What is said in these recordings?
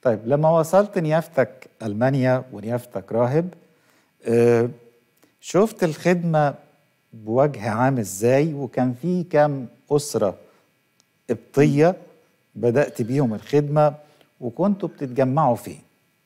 طيب لما وصلت نيافتك ألمانيا ونيافتك راهب آه، شفت الخدمة بوجه عام ازاي وكان في كام أسرة قبطية بدأت بيهم الخدمة وكنتوا بتتجمعوا فين؟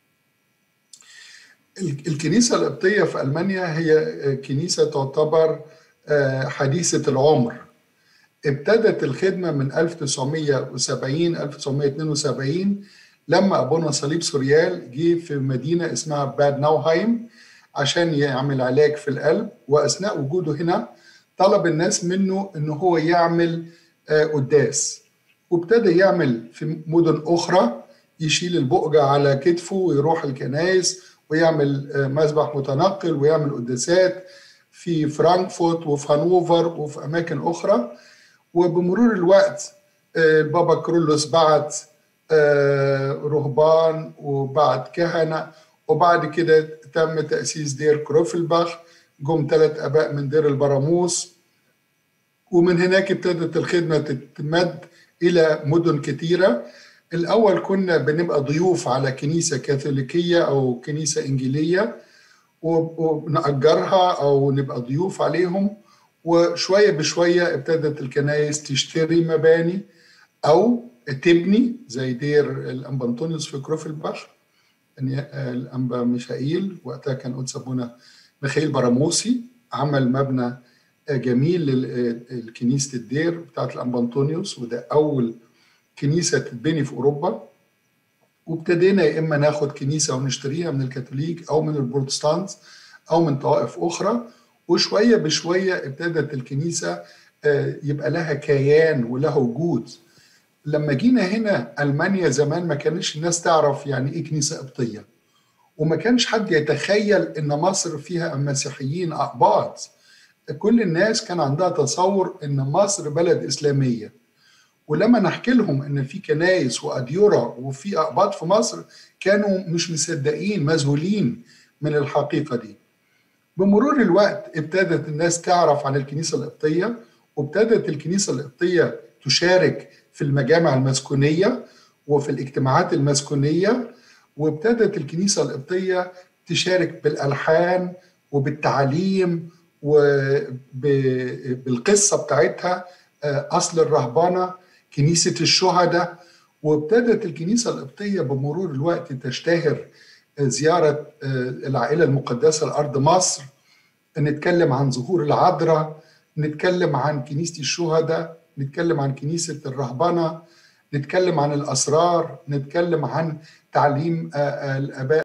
ال- الكنيسة القبطية في ألمانيا هي كنيسة تعتبر آه، حديثة العمر ابتدت الخدمة من 1970 1972 لما أبونا صليب سوريال جه في مدينة اسمها باد ناوهايم عشان يعمل علاج في القلب وأثناء وجوده هنا طلب الناس منه إن هو يعمل آه، قداس وابتدى يعمل في مدن أخرى يشيل البؤجة على كتفه ويروح الكنائس ويعمل آه، مسبح متنقل ويعمل قداسات في فرانكفورت وفي هانوفر وفي أماكن أخرى وبمرور الوقت آه، البابا كرولوس بعت آه، رهبان وبعت كهنة وبعد كده تم تأسيس دير كروفلباخ جم ثلاث آباء من دير البراموس ومن هناك ابتدت الخدمة تتمد إلى مدن كتيرة الأول كنا بنبقى ضيوف على كنيسة كاثوليكية أو كنيسة إنجيلية وب- ونأجرها أو نبقى ضيوف عليهم وشوية بشوية ابتدت الكنايس تشتري مباني أو تبني زي دير الأنبا أنطونيوس في كروفلباخ الأنبا ميشائيل وقتها كان قدس أبونا ميخائيل براموسي عمل مبنى جميل لكنيسة الدير بتاعت الأنبا أنطونيوس وده أول كنيسة تتبني في أوروبا وابتدينا يا إما ناخد كنيسة ونشتريها من الكاثوليك أو من البروتستانت أو من طوائف أخرى وشوية بشوية ابتدت الكنيسة آه، يبقى لها كيان ولها وجود لما جينا هنا ألمانيا زمان ما كانش الناس تعرف يعني إيه كنيسة قبطية وما كانش حد يتخيل إن مصر فيها مسيحيين أقباط كل الناس كان عندها تصور إن مصر بلد إسلامية ولما نحكي لهم ان في كنايس واديره وفي اقباط في مصر كانوا مش مصدقين مذهولين من الحقيقه دي بمرور الوقت ابتدت الناس تعرف عن الكنيسه القبطيه وابتدت الكنيسه القبطيه تشارك في المجامع المسكونيه وفي الاجتماعات المسكونيه وابتدت الكنيسه القبطيه تشارك بالالحان وبالتعليم وبالقصه بتاعتها آه، اصل الرهبنه كنيسه الشهداء وابتدت الكنيسه القبطيه بمرور الوقت تشتهر آه، زياره آه، العائله المقدسه لارض مصر نتكلم عن ظهور العذراء نتكلم عن كنيسه الشهداء نتكلم عن كنيسه الرهبنه نتكلم عن الاسرار نتكلم عن تعليم آه، آه، الاباء